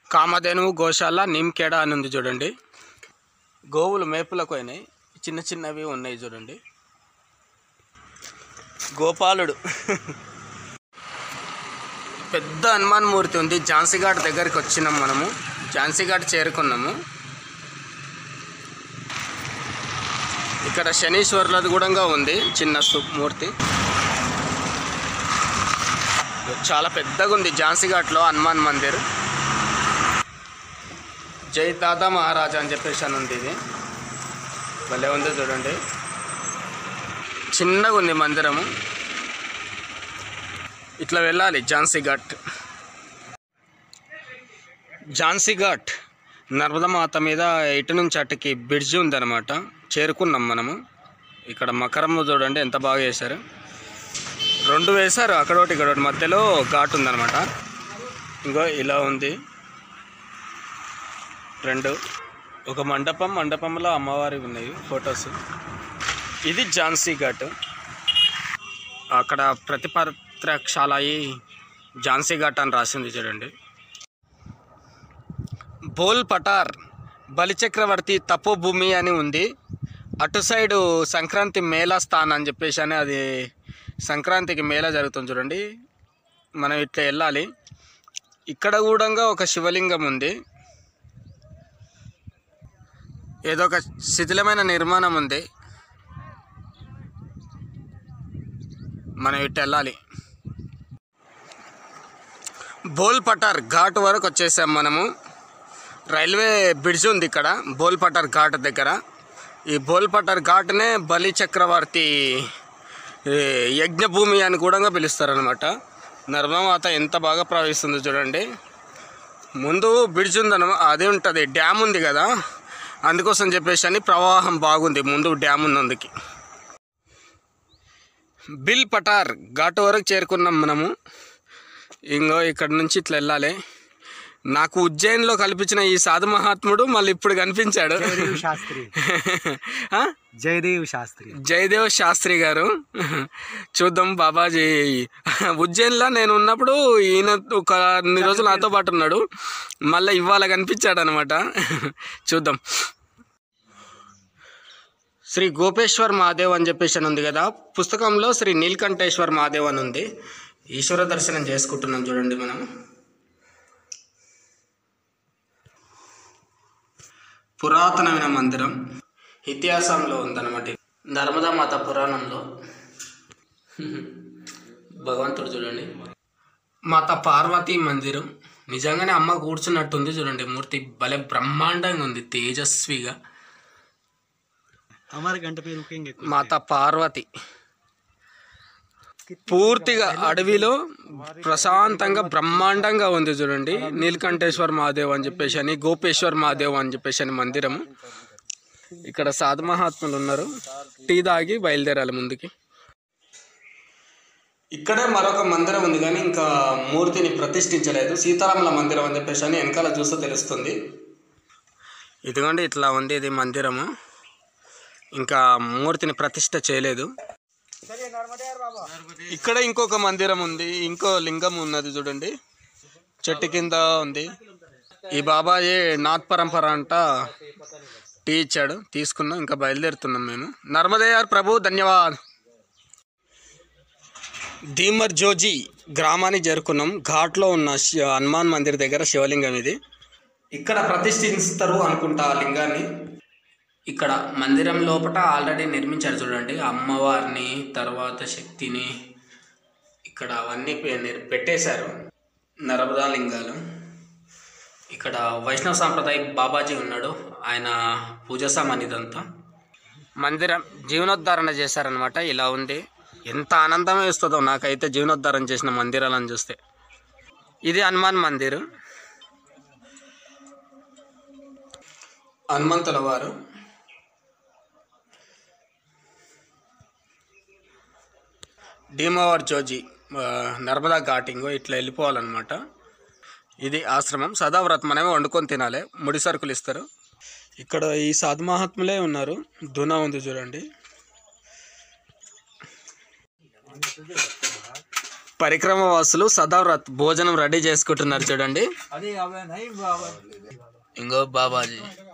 కామధేనువు గోశాల నిమ్కేడ అని ఉంది చూడండి గోవులు మేపులకు అయినాయి చిన్న చిన్నవి ఉన్నాయి చూడండి గోపాలుడు పెద్ద హనుమాన్ మూర్తి ఉంది ఝాన్సీఘాట్ దగ్గరికి వచ్చినాం మనము ఝాన్సీఘాట్ చేరుకున్నాము ఇక్కడ శనీశ్వరులది కూడా ఉంది చిన్న సు- మూర్తి చాలా పెద్దగా ఉంది ఝాన్సీఘాట్లో హనుమాన్ మందిర్ జై దాదా మహారాజా అని చెప్పేసి అని ఉంది ఇది భలే ఉంది చూడండి చిన్నగా ఉంది మందిరము ఇట్లా వెళ్ళాలి ఝాన్సీ ఘాట్ ఝాన్సీ ఘాట్ నర్మదా మాత మీద ఇటు నుంచి అటుకి బ్రిడ్జ్ ఉందన్నమాట చేరుకున్నాం మనము ఇక్కడ మకరము చూడండి ఎంత బాగా వేశారు రెండు వేశారు అక్కడోటి ఇక్కడోటి మధ్యలో ఘాట్ ఉందన్నమాట ఇంకో ఇలా ఉంది రెండు ఒక మండపం మండపంలో అమ్మవారి ఉన్నాయి ఫొటోస్ ఇది ఝాన్సీ ఘాట్ అక్కడ ప్రతిపత్రక్షాలయి ఝాన్సీ ఘాట్ అని రాసింది చూడండి బోల్ పటార్ బలిచక్రవర్తి తపోభూమి అని ఉంది అటు సైడు సంక్రాంతి మేళా స్థాన్ అని చెప్పేసి అని అది సంక్రాంతికి మేళా జరుగుతుంది చూడండి మనం ఇట్లా వెళ్ళాలి ఇక్కడ కూడా ఒక శివలింగం ఉంది ఏదో ఒక శిథిలమైన నిర్మాణం ఉంది మనం ఇటు వెళ్ళాలి బోల్ పటార్ ఘాట్ వరకు వచ్చేసాం మనము రైల్వే బ్రిడ్జ్ ఉంది ఇక్కడ బోల్ పటార్ ఘాట్ దగ్గర ఈ బోల్ పటార్ ఘాట్నే బలి చక్రవర్తి ఈ, యజ్ఞభూమి అని కూడా పిలుస్తారనమాట నర్మమాత ఎంత బాగా ప్రవహిస్తుందో చూడండి ముందు బ్రిడ్జ్ ఉందన్న అదే ఉంటుంది డ్యామ్ ఉంది కదా అందుకోసం చెప్పేసి అని ప్రవాహం బాగుంది ముందు డ్యామ్ ఉన్నందుకు బిల్ పటార్ ఘాటు వరకు చేరుకున్నాం మనము ఇంకో ఇక్కడ నుంచి ఇట్లా వెళ్ళాలి నాకు ఉజ్జయిన్లో కల్పించిన ఈ సాధు మహాత్ముడు మళ్ళీ ఇప్పుడు కనిపించాడు జయదేవ్ శాస్త్రి ఆ? జయదేవ్ శాస్త్రి జయదేవ్ శాస్త్రి గారు చూద్దాం బాబాజీ ఉజ్జయిన్లో నేను ఉన్నప్పుడు ఈయన ఒక అన్ని రోజులు నాతో పాటు ఉన్నాడు మళ్ళీ ఇవాళ కనిపించాడు అనమాట చూద్దాం శ్రీ గోపేశ్వర్ మహాదేవ్ అని చెప్పేసి అని ఉంది కదా పుస్తకంలో శ్రీ నీలకంఠేశ్వర్ మహాదేవ్ అని ఉంది ఈశ్వర దర్శనం చేసుకుంటున్నాం చూడండి మనం పురాతనమైన మందిరం ఇతిహాసంలో ఉందన్నమాట ఇది. నర్మదా మాత పురాణంలో భగవంతుడు చూడండి మాత పార్వతీ మందిరం నిజంగానే అమ్మ కూర్చున్నట్టుంది చూడండి మూర్తి భలే బ్రహ్మాండంగా ఉంది తేజస్విగా हमारे घंटे पे रुकेंगे कुछ మాత పార్వతి పూర్తిగా అడవిలో ప్రశాంతంగా బ్రహ్మాండంగా ఉంది చూడండి నీలకంఠేశ్వర్ మహాదేవ్ అని చెప్పేసి అని గోపేశ్వర్ మహాదేవ్ అని చెప్పేసి అని మందిరం ఇక్కడ సాధు మహాత్ములు ఉన్నారు టీ తాగి బయలుదేరాలి ముందుకి ఇక్కడే మరొక మందిరం ఉంది కానీ ఇంకా మూర్తిని ప్రతిష్ఠించలేదు సీతారాముల మందిరం అని చెప్పేసి అని వెనకాల చూస్తే తెలుస్తుంది ఇదిగోండి ఇట్లా ఉంది ఇది మందిరము ఇంకా మూర్తిని ప్రతిష్ఠ చేయలేదు ఇక్కడ ఇంకొక మందిరం ఉంది ఇంకో లింగం ఉన్నది చూడండి చెట్టు కింద ఉంది ఈ బాబాజీ నాథ్ పరంపర అంట టీ ఇచ్చాడు తీసుకున్నాం ఇంకా బయలుదేరుతున్నాం మేము నర్మదేయార్ ప్రభు ధన్యవాద్ ధీమర్ జోజీ గ్రామానికి చేరుకున్నాం ఘాట్లో ఉన్న శి- హనుమాన్ మందిర్ దగ్గర శివలింగం ఇది ఇక్కడ ప్రతిష్ఠిస్తారు అనుకుంటా ఆ లింగాన్ని ఇక్కడ మందిరం లోపల ఆల్రెడీ నిర్మించారు చూడండి అమ్మవారిని తర్వాత శక్తిని ఇక్కడ అవన్నీ పె- నిర్- పెట్టేశారు నర్మదా లింగాలు ఇక్కడ వైష్ణవ సాంప్రదాయ బాబాజీ ఉన్నాడు ఆయన పూజ సామాన్ ఇదంతా మందిరం జీవనోద్ధరణ చేశారనమాట ఇలా ఉంది ఎంత ఆనందమే ఇస్తుందో నాకైతే జీవనోద్ధరణ చేసిన మందిరాలను చూస్తే ఇది హనుమాన్ మందిర్ హనుమంతుల వారు డీమోవర్ జోజీ ఆ, నర్మదా ఘాటింగ్ ఇట్లా వెళ్ళిపోవాలన్నమాట ఇది ఆశ్రమం సదావ్రత్ మనమే వండుకొని తినాలి ముడి సరుకులు ఇస్తారు ఇక్కడ ఈ సాధు మహాత్ములే ఉన్నారు దునా ఉంది చూడండి పరిక్రమ వాసులు సదావ్రత్ భోజనం రెడీ చేసుకుంటున్నారు చూడండి अरे अब नहीं बाबा ఇంకో బాబాజీ